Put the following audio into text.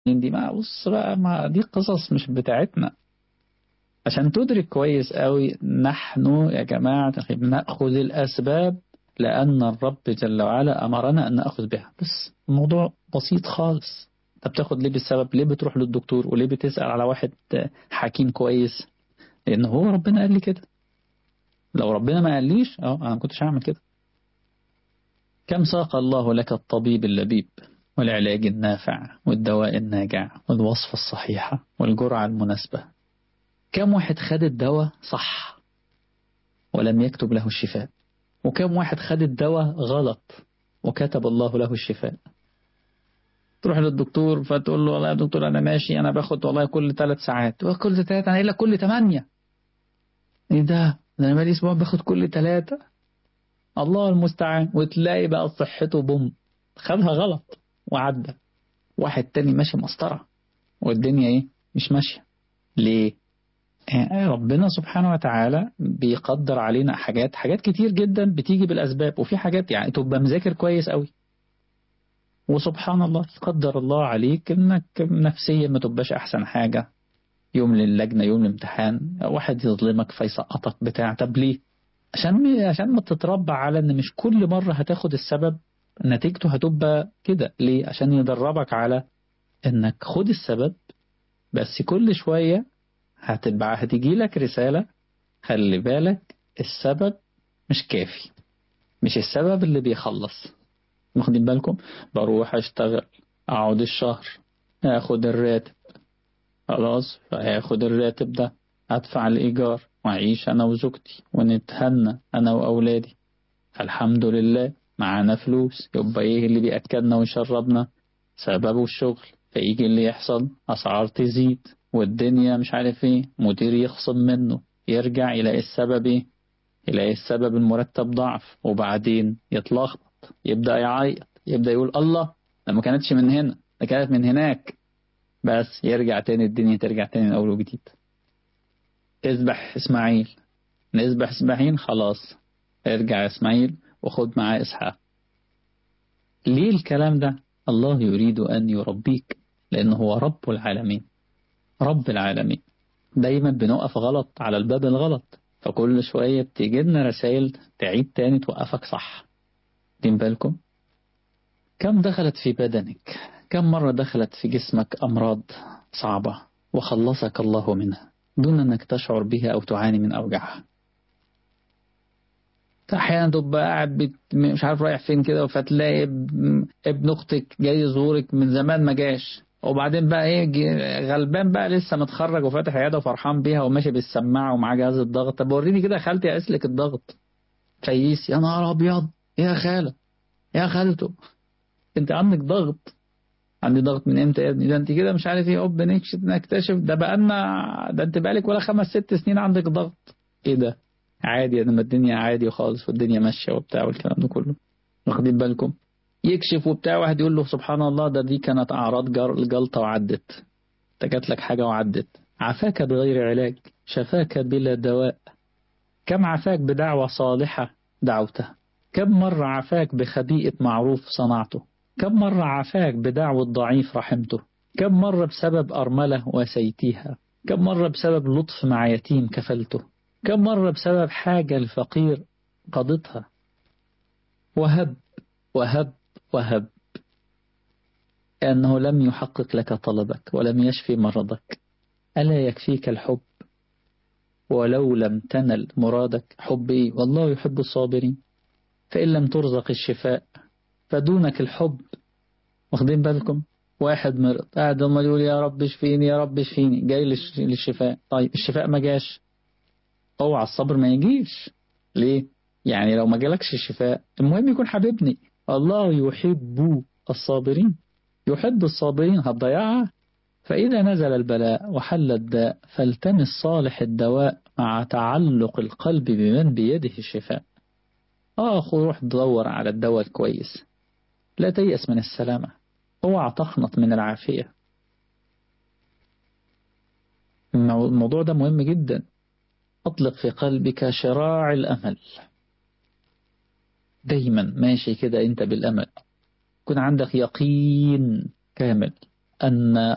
دي ما بص بقى ما دي قصص مش بتاعتنا عشان تدرك كويس قوي نحن يا جماعة نأخذ الأسباب لأن الرب جل وعلا أمرنا أن نأخذ بها بس الموضوع بسيط خالص طب بتاخد ليه بالسبب ليه بتروح للدكتور وليه بتسأل على واحد حكيم كويس لأن هو ربنا قال لي كده لو ربنا ما قاليش اه أنا ما كنتش هعمل كده كم ساق الله لك الطبيب اللبيب والعلاج النافع والدواء الناجع والوصفة الصحيحة والجرعة المناسبة كم واحد خد الدواء صح ولم يكتب له الشفاء وكم واحد خد الدواء غلط وكتب الله له الشفاء تروح للدكتور فتقول له والله يا دكتور أنا ماشي أنا باخد والله كل ثلاث ساعات كل ثلاثة أنا إلا كل ثمانية إيه ده ده أنا بقالي أسبوع باخد كل ثلاثة الله المستعان وتلاقي بقى صحته بوم خدها غلط وعدى واحد تاني ماشي مسطرة والدنيا ايه مش ماشية ليه ربنا سبحانه وتعالى بيقدر علينا حاجات حاجات كتير جدا بتيجي بالأسباب وفي حاجات يعني تبقى مذاكر كويس قوي وسبحان الله قدر الله عليك انك نفسيا ما تبقاش احسن حاجة يوم للجنة يوم الامتحان واحد يظلمك فيسقطك بتاع طب ليه عشان عشان ما تتربى على ان مش كل مرة هتاخد السبب نتيجته هتبقى كده ليه عشان يدربك على انك خد السبب بس كل شوية هتبقى هتيجي لك رسالة خلي بالك السبب مش كافي مش السبب اللي بيخلص واخدين بالكم بروح اشتغل اقعد الشهر اخد الراتب خلاص فهاخد الراتب ده ادفع الايجار واعيش انا وزوجتي ونتهنى انا واولادي فالحمد لله معانا فلوس يبقى ايه اللي بيأكلنا ويشربنا سببه الشغل فيجي اللي يحصل اسعار تزيد والدنيا مش عارف ايه مدير يخصم منه يرجع يلاقي السبب ايه يلاقي السبب المرتب ضعف وبعدين يتلخبط يبدأ يعيط يبدأ يقول الله ده ما كانتش من هنا ده كانت من هناك بس يرجع تاني الدنيا ترجع تاني من أول وجديد اذبح إسماعيل نذبح إسماعيل خلاص ارجع إسماعيل وخد معاه إسحاق ليه الكلام ده الله يريد أن يربيك لأنه هو رب العالمين رب العالمين دايما بنقف غلط على الباب الغلط فكل شوية بتيجي لنا رسائل تعيد تاني توقفك صح دين بالكم كم دخلت في بدنك كم مرة دخلت في جسمك أمراض صعبة وخلصك الله منها دون أنك تشعر بها أو تعاني من أوجاعها احيانا تبقى قاعد بت... مش عارف رايح فين كده فتلاقي ابن اختك جاي يزورك من زمان ما جاش وبعدين بقى ايه غلبان بقى لسه متخرج وفاتح عياده وفرحان بيها وماشي بالسماعه ومعاه جهاز الضغط طب وريني كده خالتي اقيس لك الضغط فييس يا نهار ابيض يا خاله يا خالته انت عندك ضغط عندي ضغط من امتى يا ابني ده انت كده مش عارف ايه اوب نكتشف ده بقى لنا ده انت بقالك ولا خمس ست سنين عندك ضغط ايه ده عادي انا الدنيا عادي خالص والدنيا ماشيه وبتاع والكلام ده كله واخدين بالكم يكشف وبتاع واحد يقول له سبحان الله ده دي كانت اعراض الجلطه وعدت انت جات لك حاجه وعدت عافاك بغير علاج شفاك بلا دواء كم عافاك بدعوه صالحه دعوتها كم مره عافاك بخبيئه معروف صنعته كم مره عافاك بدعوه ضعيف رحمته كم مره بسبب ارمله وسيتيها كم مره بسبب لطف مع يتيم كفلته كم مرة بسبب حاجة الفقير قضتها وهب وهب وهب أنه لم يحقق لك طلبك ولم يشفي مرضك ألا يكفيك الحب ولو لم تنل مرادك حبي والله يحب الصابرين فإن لم ترزق الشفاء فدونك الحب واخدين بالكم واحد مرض قاعد هم يقول يا رب اشفيني يا رب اشفيني جاي للشفاء طيب الشفاء ما جاش اوعى الصبر ما يجيش ليه يعني لو ما جالكش الشفاء المهم يكون حبيبني الله يحب الصابرين يحب الصابرين هتضيعها فإذا نزل البلاء وحل الداء فالتمس صالح الدواء مع تعلق القلب بمن بيده الشفاء آه روح دور على الدواء الكويس لا تيأس من السلامة اوعى تخنط من العافية الموضوع ده مهم جدا أطلق في قلبك شراع الأمل دايما ماشي كده أنت بالأمل يكون عندك يقين كامل أن